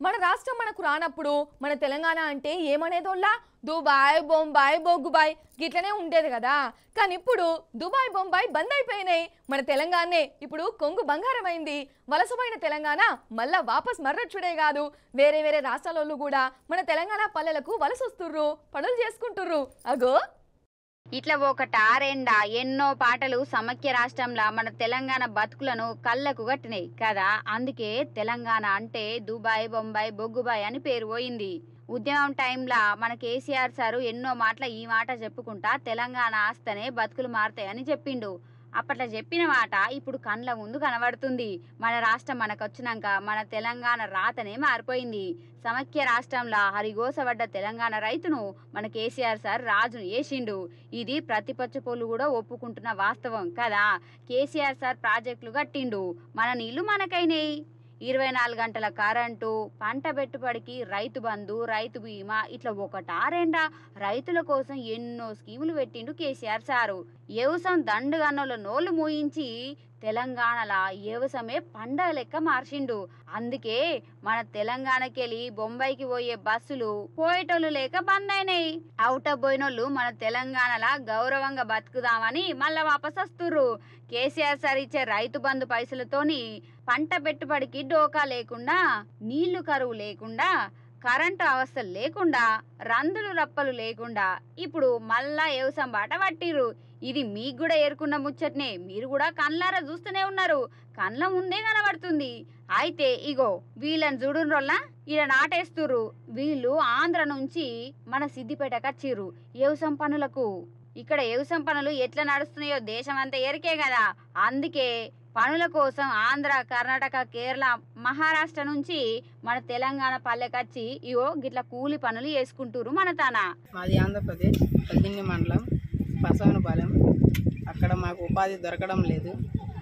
మన రాష్ట్రం మనకు రానప్పుడు మన తెలంగాణ అంటే ఏమనేదోళ్ళా దుబాయ్ బొంబాయి బొగ్గుబాయ్ గిట్లనే ఉండేది కదా కానీ ఇప్పుడు దుబాయ్ బొంబాయి బంద్ అయిపోయినాయి మన తెలంగాణనే ఇప్పుడు కొంగు బంగారం అయింది వలసపోయిన తెలంగాణ మళ్ళా వాపస్ మర్రచ్చుడే కాదు వేరే వేరే రాష్ట్రాల కూడా మన తెలంగాణ పల్లెలకు వలస వస్తుర్రు పనులు చేసుకుంటుర్రు అగో ఇట్లా ఒకటా రెండా ఎన్నో పాటలు సమైక్య రాష్ట్రంలో మన తెలంగాణ బతుకులను కళ్ళకు కట్టినాయి కదా అందుకే తెలంగాణ అంటే దుబాయ్ బొంబాయి బొగ్గుబాయ్ అని పేరు పోయింది ఉద్యమం టైంలో మన కేసీఆర్ సారు ఎన్నో మాటల ఈ మాట చెప్పుకుంటా తెలంగాణ ఆస్తనే బతుకులు మారతాయని చెప్పిండు అప్పట్లో చెప్పిన మాట ఇప్పుడు కండ్ల ముందు కనబడుతుంది మన రాష్ట్రం మనకు వచ్చినాక మన తెలంగాణ రాతనే మారిపోయింది సమైక్య రాష్ట్రంలో హరిగోసబడ్డ తెలంగాణ రైతును మన కేసీఆర్ సార్ రాజును వేసిండు ఇది ప్రతిపక్ష పోలు కూడా ఒప్పుకుంటున్న వాస్తవం కదా కేసీఆర్ సార్ ప్రాజెక్టులు కట్టిండు మన నీళ్లు మనకైనాయి ఇరవై నాలుగు గంటల కరెంటు పంట పెట్టుబడికి రైతు బంధు రైతు బీమా ఇట్లా ఒకటా రెండా రైతుల కోసం ఎన్నో స్కీములు పెట్టిండు కేసీఆర్ సారు వ్యవసాయం దండుగన్నోళ్ళ నోళ్ళు మూయించి తెలంగాణలో వ్యవసాయమే పండగ లెక్క మార్చిండు అందుకే మన తెలంగాణకెళ్ళి బొంబాయికి పోయే బస్సులు పోయేటోళ్ళు లేక బంద్ అయినాయి అవుట్ ఆఫ్ పోయినోళ్ళు మన తెలంగాణలా గౌరవంగా బతుకుదామని మళ్ళా వాపస్ వస్తుర్రు కేసీఆర్ సార్ ఇచ్చే రైతు బంధు పైసలతోని పంట పెట్టుబడికి డోకా లేకుండా నీళ్లు కరువు లేకుండా కరెంటు అవస్థలు లేకుండా రందులు రప్పలు లేకుండా ఇప్పుడు మళ్ళా వ్యవసాయం బాట పట్టిర్రు ఇది మీకు కూడా ఏరుకున్న ముచ్చట్నే మీరు కూడా కళ్ళారా చూస్తూనే ఉన్నారు కళ్ళ ముందే కనబడుతుంది అయితే ఇగో వీళ్ళని చూడుండ్రోల్లా ఈడ నాటేస్తుర్రు వీళ్ళు ఆంధ్ర నుంచి మన సిద్దిపేటకు వచ్చిర్రు వ్యవసాయం పనులకు ఇక్కడ వ్యవసాయం పనులు ఎట్లా నడుస్తున్నాయో దేశం అంతా ఎరికే కదా అందుకే పనుల కోసం ఆంధ్ర కర్ణాటక కేరళ మహారాష్ట్ర నుంచి మన తెలంగాణ పల్లెకచ్చి ఇగో గిట్ల కూలి పనులు చేసుకుంటుర్రు మన తాన మాది ఆంధ్రప్రదేశ్ పద్దెనిమిది మండలం బసవనపాలెం అక్కడ మాకు ఉపాధి దొరకడం లేదు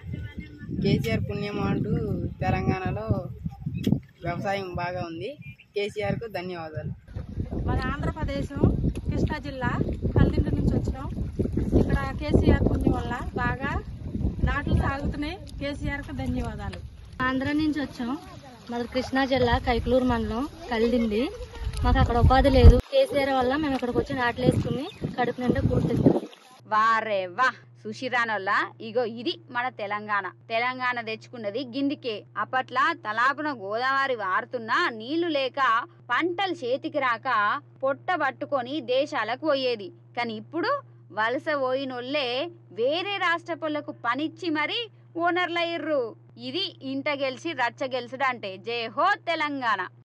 కేసీఆర్ పుణ్యం అంటూ తెలంగాణలో వ్యవసాయం బాగా ఉంది కేసీఆర్కు ధన్యవాదాలు మన ఆంధ్రప్రదేశ్ కృష్ణా జిల్లా కల్దిండి నుంచి వచ్చినాం ఇక్కడ కేసీఆర్ పుణ్యం వల్ల బాగా నాట్లు సాగుతున్నాయి కేసీఆర్కు ధన్యవాదాలు ఆంధ్ర నుంచి వచ్చాం మాది కృష్ణా జిల్లా కైకలూరు మండలం కలిదిండి మాకు అక్కడ ఉపాధి లేదు కేసీఆర్ వల్ల మేము ఇక్కడికి వచ్చి నాట్లు వేసుకుని కడుపు నిండా కూర్చుంటాం వారే వా సుషిరానోళ్ళ ఇగో ఇది మన తెలంగాణ తెలంగాణ తెచ్చుకున్నది గిందికే అప్పట్లా తలాపున గోదావరి వారుతున్నా నీళ్లు లేక పంటలు చేతికి రాక పొట్ట పట్టుకొని దేశాలకు పోయేది కానీ ఇప్పుడు వలస పోయినోళ్ళే వేరే రాష్ట్ర పొలకు పనిచ్చి మరి ఓనర్లయ్యర్రు ఇది ఇంట గెలిచి రచ్చ గెలుసుడు అంటే జై హో తెలంగాణ